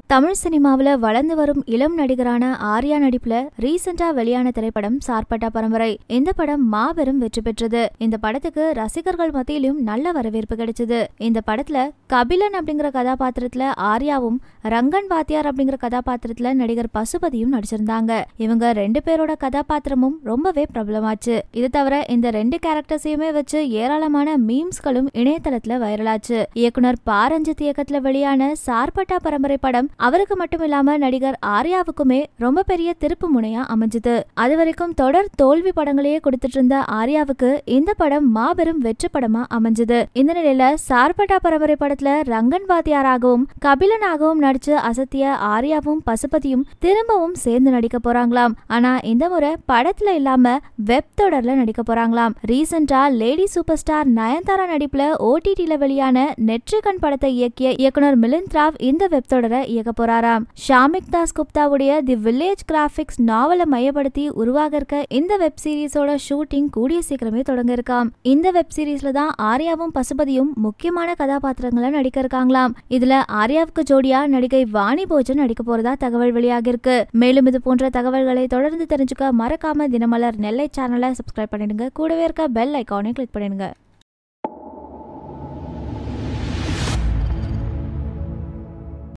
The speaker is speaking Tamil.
தமிழ் சினிமாவுல வளர்ந்து வரும் இளம் நடிகரான ஆர்யா நடிப்புல ரீசெண்டா வெளியான திரைப்படம் சார்பட்டா பரம்பரை இந்த படம் மாபெரும் வெற்றி பெற்றது இந்த படத்துக்கு ரசிகர்கள் மத்தியிலும் நல்ல வரவேற்பு கிடைச்சது இந்த படத்துல கபிலன் அப்படிங்கிற கதாபாத்திரத்துல ஆர்யாவும் ரங்கன் வாத்தியார் அப்படிங்கிற கதாபாத்திரத்துல நடிகர் பசுபதியும் நடிச்சிருந்தாங்க இவங்க ரெண்டு பேரோட கதாபாத்திரமும் ரொம்பவே பிரபலமாச்சு இது தவிர இந்த ரெண்டு கேரக்டர்ஸையுமே வச்சு ஏராளமான மீம்ஸ்களும் இணையதளத்துல வைரலாச்சு இயக்குனர் பாரஞ்சித் இயக்கத்துல வெளியான சார்பட்டா பரம்பரை படம் அவருக்கு மட்டும் இல்லாம நடிகர் ஆர்யாவுக்குமே ரொம்ப பெரிய திருப்பு முனையா அமைஞ்சது அது வரைக்கும் தொடர் தோல்வி படங்களையே கொடுத்துட்டு இருந்த ஆர்யாவுக்கு இந்த படம் மாபெரும் வெற்றி படமா அமைஞ்சது இந்த நிலையில சார்பட்டா பரம்பரை படத்துல ரங்கன் வாத்தியாராகவும் கபிலனாகவும் நடிச்சு அசத்திய ஆர்யாவும் பசுபதியும் திரும்பவும் சேர்ந்து நடிக்க போறாங்களாம் ஆனா இந்த முறை படத்துல இல்லாம வெப் தொடர்ல நடிக்க போறாங்களாம் ரீசெண்டா லேடி சூப்பர் ஸ்டார் நயன்தாரா நடிப்புல ஓடிடில வெளியான நெற்றிகன் படத்தை இயக்கிய இயக்குனர் மிலிந்த் ராவ் இந்த வெப் தொடரை இயக்க போறாராம் ஷாமிக் தாஸ் குப்தாவுடைய தி வில்லேஜ் கிராபிக்ஸ் நாவலை மையப்படுத்தி உருவாக இருக்க இந்த வெப் சீரிஸோட ஷூட்டிங் கூடிய சீக்கிரமே தொடங்க இருக்காம் இந்த வெப் சீரிஸ்ல தான் ஆர்யாவும் பசுபதியும் முக்கியமான கதாபாத்திரங்களை நடிக்க இருக்காங்களாம் இதுல ஆர்யாவுக்கு ஜோடியா நடிகை வாணி போஜன் நடிக்க போறதா தகவல் வெளியாகிருக்கு மேலும் இது போன்ற தகவல்களை தொடர்ந்து தெரிஞ்சுக்க மறக்காம தினமலர் நெல்லை சேனலை சப்ஸ்கிரைப் பண்ணிடுங்க கூடவே இருக்க பெல் ஐக்கானை கிளிக் பண்ணிடுங்க